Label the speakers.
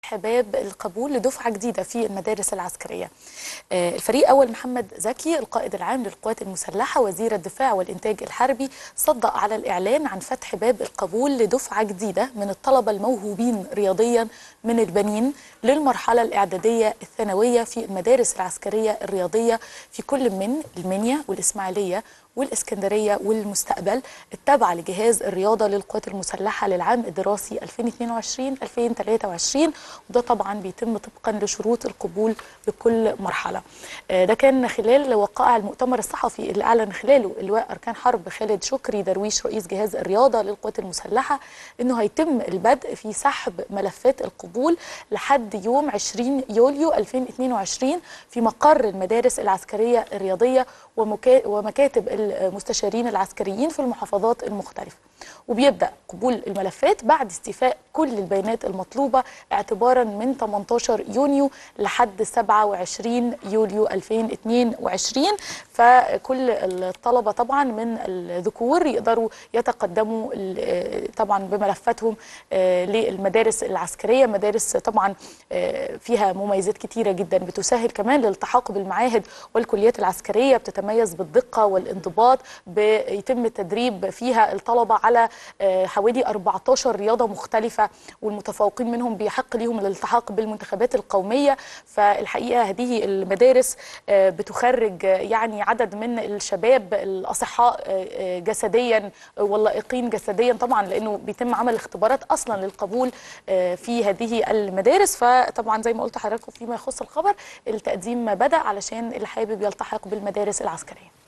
Speaker 1: فتح باب القبول لدفعة جديدة في المدارس العسكرية آه، الفريق أول محمد زكي القائد العام للقوات المسلحة وزير الدفاع والإنتاج الحربي صدق على الإعلان عن فتح باب القبول لدفعة جديدة من الطلبة الموهوبين رياضيا من البنين للمرحلة الإعدادية الثانوية في المدارس العسكرية الرياضية في كل من المنيا والإسماعيلية والإسكندرية والمستقبل التابعة لجهاز الرياضة للقوات المسلحة للعام الدراسي 2022-2023 وده طبعا بيتم طبقا لشروط القبول بكل مرحلة آه، ده كان خلال وقائع المؤتمر الصحفي اللي أعلن خلاله اللواء أركان حرب خالد شكري درويش رئيس جهاز الرياضة للقوات المسلحة إنه هيتم البدء في سحب ملفات القبول لحد يوم 20 يوليو 2022 في مقر المدارس العسكرية الرياضية ومكا- ومكاتب المستشارين العسكريين في المحافظات المختلفة وبيبدأ قبول الملفات بعد استيفاء كل البيانات المطلوبة اعتبارا من 18 يونيو لحد 27 يوليو 2022 فكل الطلبة طبعا من الذكور يقدروا يتقدموا ال- طبعا بملفاتهم آه، للمدارس العسكرية مدارس طبعا آه، فيها مميزات كتيرة جدا بتسهل كمان الالتحاق بالمعاهد والكليات العسكرية بتتميز بالدقة والانضباط بيتم التدريب فيها الطلبة على آه، حوالي 14 رياضة مختلفة والمتفوقين منهم بيحق ليهم الالتحاق بالمنتخبات القومية فالحقيقة هذه المدارس آه، بتخرج آه، يعني عدد من الشباب الأصحاء آه، آه، جسديا واللائقين جسديا طبعا لأنه بيتم عمل اختبارات أصلا للقبول آه، في هذه المدارس فطبعا زي ما قلت لحضراتكم فيما يخص الخبر التقديم بدأ علشان اللي حابب يلتحق بالمدارس العسكرية